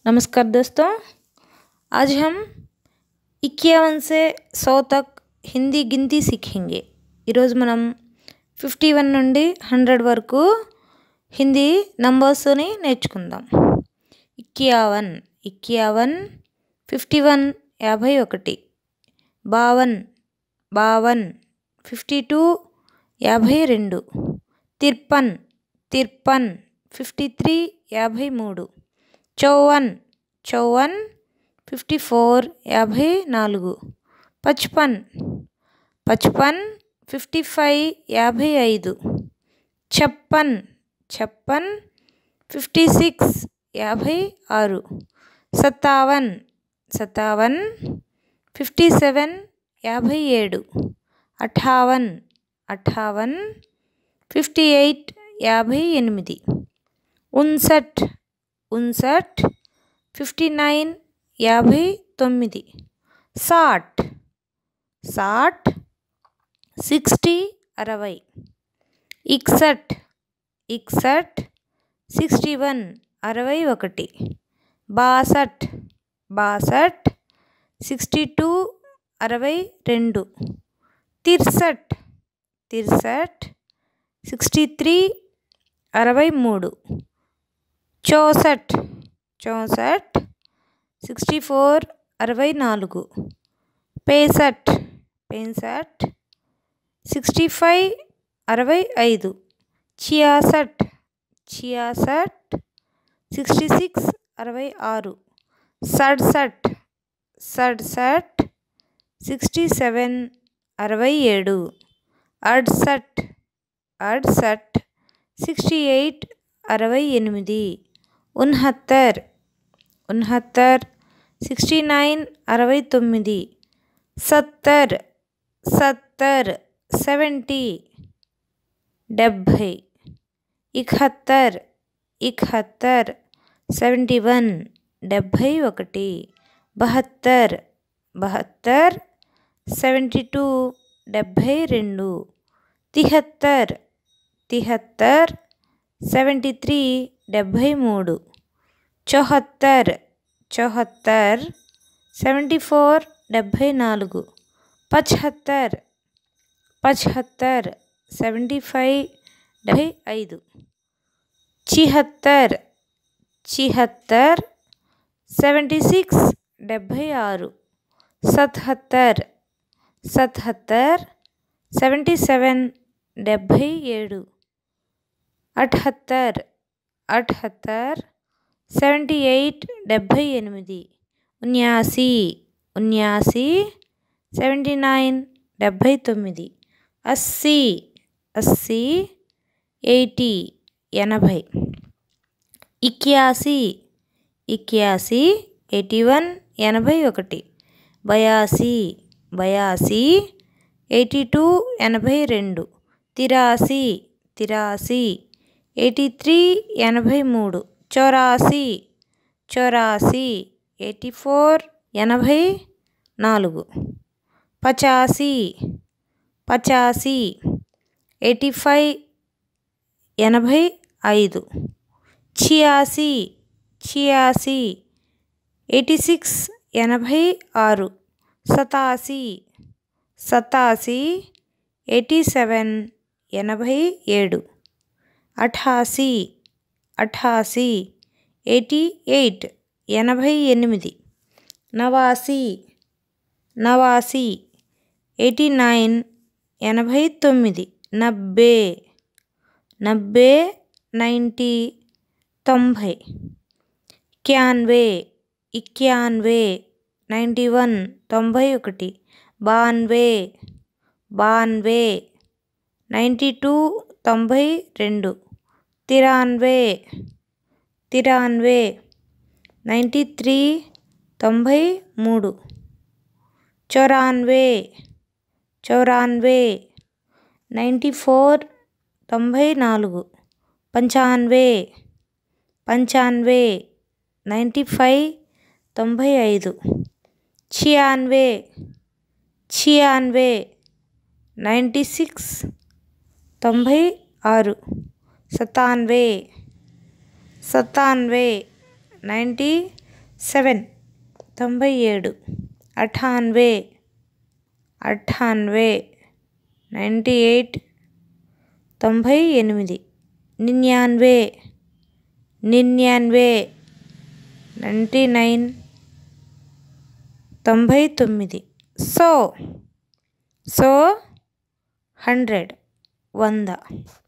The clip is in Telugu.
नमस्कार दोस्तों आज हम इक्यावन से सौ तक హిందీ గింతి सीखेंगे ఈరోజు మనం ఫిఫ్టీ వన్ నుండి హండ్రెడ్ వరకు హిందీ నంబర్స్ని నేర్చుకుందాం ఇక్యావన్ ఇక్యావన్ ఫిఫ్టీ వన్ యాభై ఒకటి బావన్ బావన్ ఫిఫ్టీ టూ యాభై రెండు తిర్పన్ తిర్పన్ ఫిఫ్టీ త్రీ యాభై మూడు చౌవన్ చౌవన్ ఫిఫ్టీ ఫోర్ యాభై నాలుగు పచ్పన్ పచ్పన్ ఫిఫ్టీ ఫైవ్ యాభై ఐదు ఛప్పన్ ఛప్పన్ ఫిఫ్టీ సిక్స్ యాభై ఆరు సత్తావన్ సత్తావన్ ఫిఫ్టీ సెవెన్ యాభై ఏడు అఠావన్ అఠావన్ ఫిఫ్టీ ఎయిట్ యాభై ఎనిమిది ఉన్సట్ ఉన్సట్ ఫిఫ్టీ నైన్ యాభై తొమ్మిది సాట్ సాట్ సిక్స్టీ అరవై ఇక్సట్ ఇక్సట్ సిక్స్టీ వన్ అరవై ఒకటి బాసట్ బాసట్ సిక్స్టీ టూ అరవై రెండు తిర్సట్ తిర్సట్ సిక్స్టీ త్రీ అరవై మూడు చౌసట్ చౌసట్ సిక్స్టీ ఫోర్ అరవై నాలుగు పేసట్ పేసట్ సిక్స్టీ ఫైవ్ అరవై ఐదు చియాసట్ చియాసట్ సిక్స్టీ సిక్స్ అరవై ఆరు సడ్సట్ సడ్సట్ సిక్స్టీ సెవెన్ అరవై ఏడు అడ్సట్ అడ్సట్ సిక్స్టీ ఎయిట్ అరవై ఎనిమిది ఉన్హత్తర్ ఉన్హత్తర్ సిక్స్టీ నైన్ అరవై తొమ్మిది సత్తర్ సత్తర్ సెవెంటీ డెబ్భై ఇకహత్తర్ ఇకహత్తర్ సెవెంటీ వన్ డెబ్భై ఒకటి బహత్తర్ బహత్తర్ సెవెంటీ టూ డెబ్భై రెండు తిహత్తర్ తిహత్తర్ సెవెంటీ త్రీ డెబ్భై మూడు చౌహత్తర్ చౌహత్తర్ సెవెంటీ ఫోర్ డెబ్భై నాలుగు పచహత్తర్ పచహత్తర్ సెవెంటీ ఫైవ్ డెబ్భై ఐదు చిహత్తర్ చిహత్తర్ సెవెంటీ సిక్స్ డెబ్భై ఆరు సత్హత్తర్ సత్హత్తర్ సెవెంటీ సెవెన్ డెబ్భై ఏడు అఠహత్తర్ అఠహత్తర్ సెవెంటీ ఎయిట్ డెబ్భై ఎనిమిది ఉన్యాసి ఉన్యాసి సెవెంటీ నైన్ డెబ్భై తొమ్మిది అస్సీ అస్సీ ఎయిటీ ఎనభై ఇక్యాసి ఇక్యాసి ఎయిటీ వన్ ఎనభై ఒకటి బయాసి బయాసి ఎయిటీ టూ ఎనభై రెండు తిరాసి తిరాసి ఎయిటీ త్రీ ఎనభై మూడు చౌరాసి చౌరాసి ఎయిటీ ఫోర్ ఎనభై నాలుగు పచాసి పచాసి ఎయిటీ ఫైవ్ ఎనభై ఐదు చియాసి చియాసి ఎయిటీ సిక్స్ ఎనభై ఆరు సతాసి సతాసి ఎయిటీ సెవెన్ ఎనభై ఏడు అఠాసి అఠాసి ఎయిటీ ఎయిట్ ఎనభై ఎనిమిది నవాసి నవాసి ఎయిటీ నైన్ ఎనభై తొమ్మిది నబ్బే నబ్బే నైంటీ తొంభై క్యాన్వే ఇక్యాన్వే నైంటీ వన్ తొంభై ఒకటి బాన్వే బాన్వే నైంటీ టూ తొంభై రెండు తిరాన్వే తిరాన్వే నైంటీ త్రీ తొంభై మూడు చౌరాన్వే చౌరాన్వే నైంటీ ఫోర్ తొంభై నాలుగు పంచాన్వే పంచాన్వే నైంటీ ఫైవ్ తొంభై ఐదు చియాన్వే చియాన్వే నైంటీ సిక్స్ తొంభై ఆరు సతాన్వే సతాన్వే నైంటీ సెవెన్ తొంభై ఏడు అఠాన్వే అఠాన్వే నైంటీ ఎయిట్ తొంభై ఎనిమిది నిన్యాన్వే నిన్యాన్వే నైంటీ నైన్ తొంభై తొమ్మిది సో సో హండ్రెడ్ వంద